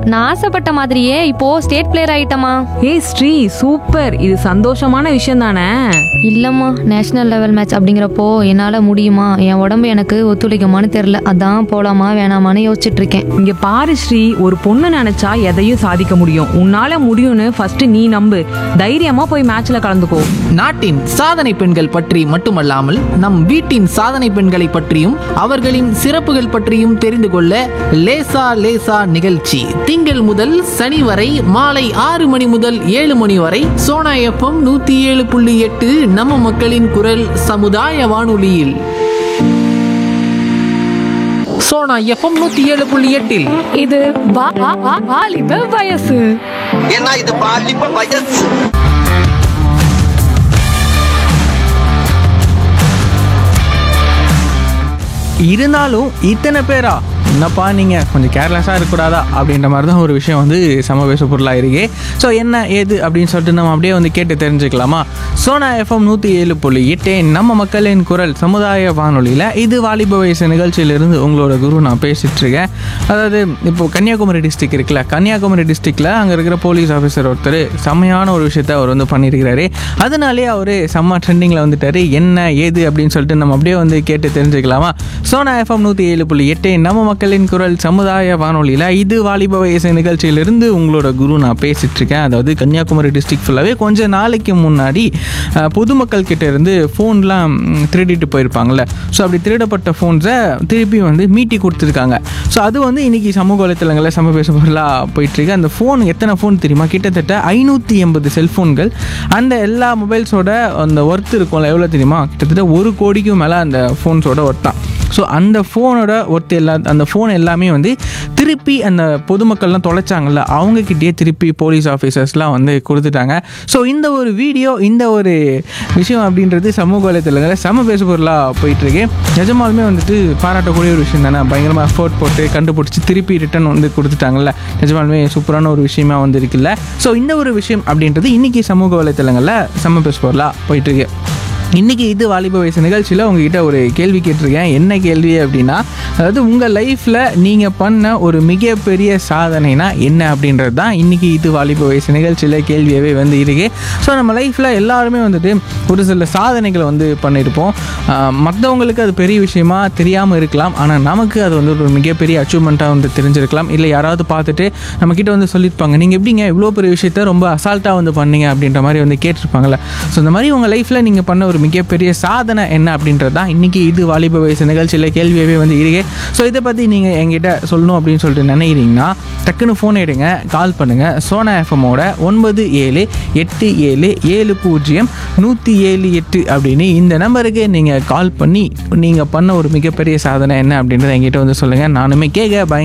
நான் ஆசைப்பட்ட மாதிரியே இப்போ ஸ்டேட் பிளேயர் ஆயிட்டமா ஏய் ஸ்ரீ சூப்பர் இது சந்தோஷமான விஷயம் தானே இல்லம்மா நேஷனல் லெவல் மேட்ச் அப்படிங்கிறப்போ என்னால முடியுமா என் உடம்பு எனக்கு ஒத்துழைக்குமான்னு தெரியல அதான் போலாமா வேணாமான்னு யோசிச்சுட்டு இருக்கேன் இங்க பாரு ஸ்ரீ ஒரு பொண்ணு நினைச்சா எதையும் சாதிக்க முடியும் உன்னால முடியும்னு ஃபர்ஸ்ட் நீ நம்பு தைரியமா போய் மேட்ச்ல கலந்துக்கோ நாட்டின் சாதனை பெண்கள் பற்றி மட்டுமல்லாமல் நம் வீட்டின் சாதனை பெண்களை பற்றியும் அவர்களின் சிறப்புகள் பற்றியும் தெரிந்து கொள்ள லேசா லேசா நிகழ்ச்சி திங்கள் முதல் சனி வரை மாலை ஆறு மணி முதல் ஏழு மணி வரை சோனா எஃப்எம் நூத்தி ஏழு புள்ளி எட்டு நம்ம மக்களின் குரல் சமுதாய வானொலியில் சோனா எஃப்எம் நூத்தி ஏழு புள்ளி எட்டில் இது வா- வா- வா- வாலிப வயசு ஏன்னா இது பாலிப்ப வயசு இருந்தாலும் இத்தனை பேரா என்னப்பா நீங்கள் கொஞ்சம் கேர்லெஸ்ஸாக இருக்கக்கூடாதா அப்படின்ற மாதிரி தான் ஒரு விஷயம் வந்து சமவேச பொருளாக இருக்கு ஸோ என்ன ஏது அப்படின்னு சொல்லிட்டு நம்ம அப்படியே வந்து கேட்டு தெரிஞ்சுக்கலாமா சோனா எஃப்எம் நூற்றி ஏழு புள்ளி எட்டு நம்ம மக்களின் குரல் சமுதாய வானொலியில் இது வாலிப வயசு நிகழ்ச்சியிலிருந்து உங்களோட குரு நான் பேசிட்டு இருக்கேன் அதாவது இப்போ கன்னியாகுமரி டிஸ்ட்ரிக்ட் இருக்குல்ல கன்னியாகுமரி டிஸ்ட்ரிக்டில் அங்கே இருக்கிற போலீஸ் ஆஃபீஸர் ஒருத்தர் செம்மையான ஒரு விஷயத்த அவர் வந்து பண்ணியிருக்கிறாரு அதனாலே அவர் செம்ம ட்ரெண்டிங்கில் வந்துட்டாரு என்ன ஏது அப்படின்னு சொல்லிட்டு நம்ம அப்படியே வந்து கேட்டு தெரிஞ்சுக்கலாமா சோனா எஃப்எம் நூற்றி ஏழு புள்ளி எட்டு நம்ம மக்களின் குரல் சமுதாய வானொலியில் இது வாலிப வயசு நிகழ்ச்சியிலிருந்து உங்களோட குரு நான் பேசிட்டு இருக்கேன் அதாவது கன்னியாகுமரி டிஸ்ட்ரிக்ட் ஃபுல்லாகவே கொஞ்ச நாளைக்கு முன்னாடி அஹ், பொதுமக்கள் கிட்ட இருந்து ஃபோன்லாம் திருடிட்டு போயிருப்பாங்கல்ல ஸோ அப்படி திருடப்பட்ட ஃபோன்ஸை திருப்பி வந்து மீட்டி கொடுத்துருக்காங்க ஸோ அது வந்து இன்னைக்கு சமூக வலைத்தளங்களில் சம பேச பொருளாக போயிட்டுருக்கு அந்த ஃபோன் எத்தனை ஃபோன் தெரியுமா கிட்டத்தட்ட ஐநூற்றி எண்பது செல்ஃபோன்கள் அந்த எல்லா மொபைல்ஸோட அந்த ஒர்த் இருக்கும்ல எவ்வளோ தெரியுமா கிட்டத்தட்ட ஒரு கோடிக்கும் மேலே அந்த ஃபோன்ஸோட ஒர்த் தான் ஸோ அந்த ஃபோனோட ஒர்த் எல்லா அந்த ஃபோன் எல்லாமே வந்து திருப்பி அந்த பொதுமக்கள்லாம் தொலைச்சாங்கல்ல அவங்கக்கிட்டேயே திருப்பி போலீஸ் ஆஃபீஸர்ஸ்லாம் வந்து கொடுத்துட்டாங்க ஸோ இந்த ஒரு வீடியோ இந்த ஒரு விஷயம் அப்படின்றது சமூக வலைத்தளங்களில் செம பேசு பொருளாக போயிட்டுருக்கு நிஜமாலுமே வந்துட்டு பாராட்டக்கூடிய ஒரு விஷயம் தானே பயங்கரமாக எஃபோர்ட் போட்டு கண்டுபிடிச்சி திருப்பி ரிட்டர்ன் வந்து கொடுத்துட்டாங்கல்ல நிஜமாலுமே சூப்பரான ஒரு விஷயமா வந்து இருக்குல்ல ஸோ இந்த ஒரு விஷயம் அப்படின்றது இன்றைக்கி சமூக வலைத்தளங்களில் செம பேசு பொருளாக போயிட்டுருக்கு இன்றைக்கி இது வாலிப வயசு நிகழ்ச்சியில் உங்ககிட்ட ஒரு கேள்வி கேட்டிருக்கேன் என்ன கேள்வி அப்படின்னா அதாவது உங்கள் லைஃப்பில் நீங்கள் பண்ண ஒரு மிகப்பெரிய சாதனைனா என்ன அப்படின்றது தான் இன்றைக்கி இது வாலிப வயசு நிகழ்ச்சியில் கேள்வியாகவே வந்து இருக்கு ஸோ நம்ம லைஃப்பில் எல்லாருமே வந்துட்டு ஒரு சில சாதனைகளை வந்து பண்ணியிருப்போம் மற்றவங்களுக்கு அது பெரிய விஷயமா தெரியாமல் இருக்கலாம் ஆனால் நமக்கு அது வந்து ஒரு மிகப்பெரிய அச்சீவ்மெண்ட்டாக வந்து தெரிஞ்சிருக்கலாம் இல்லை யாராவது பார்த்துட்டு நம்மக்கிட்ட வந்து சொல்லியிருப்பாங்க நீங்கள் எப்படிங்க இவ்வளோ பெரிய விஷயத்த ரொம்ப அசால்ட்டாக வந்து பண்ணீங்க அப்படின்ற மாதிரி வந்து கேட்டிருப்பாங்கல்ல ஸோ இந்த மாதிரி உங்கள் லைஃப்பில் நீங்கள் பண்ண ஒரு மிகப்பெரிய சாதனை என்ன அப்படின்றது தான் இன்றைக்கி இது வாலிப வயசு நிகழ்ச்சியில் கேள்வியாகவே வந்து இருக்கு ஸோ இதை பற்றி நீங்கள் எங்கிட்ட சொல்லணும் அப்படின்னு சொல்லிட்டு நினைக்கிறீங்கன்னா டக்குன்னு ஃபோன் எடுங்க கால் பண்ணுங்கள் சோனா எஃப்எம்மோட ஒன்பது ஏழு எட்டு ஏழு ஏழு பூஜ்ஜியம் நூற்றி ஏழு எட்டு அப்படின்னு இந்த நம்பருக்கு நீங்கள் கால் பண்ணி நீங்கள் பண்ண ஒரு மிகப்பெரிய சாதனை என்ன அப்படின்றத என்கிட்ட வந்து சொல்லுங்கள் நானுமே கேட்க பயங்கர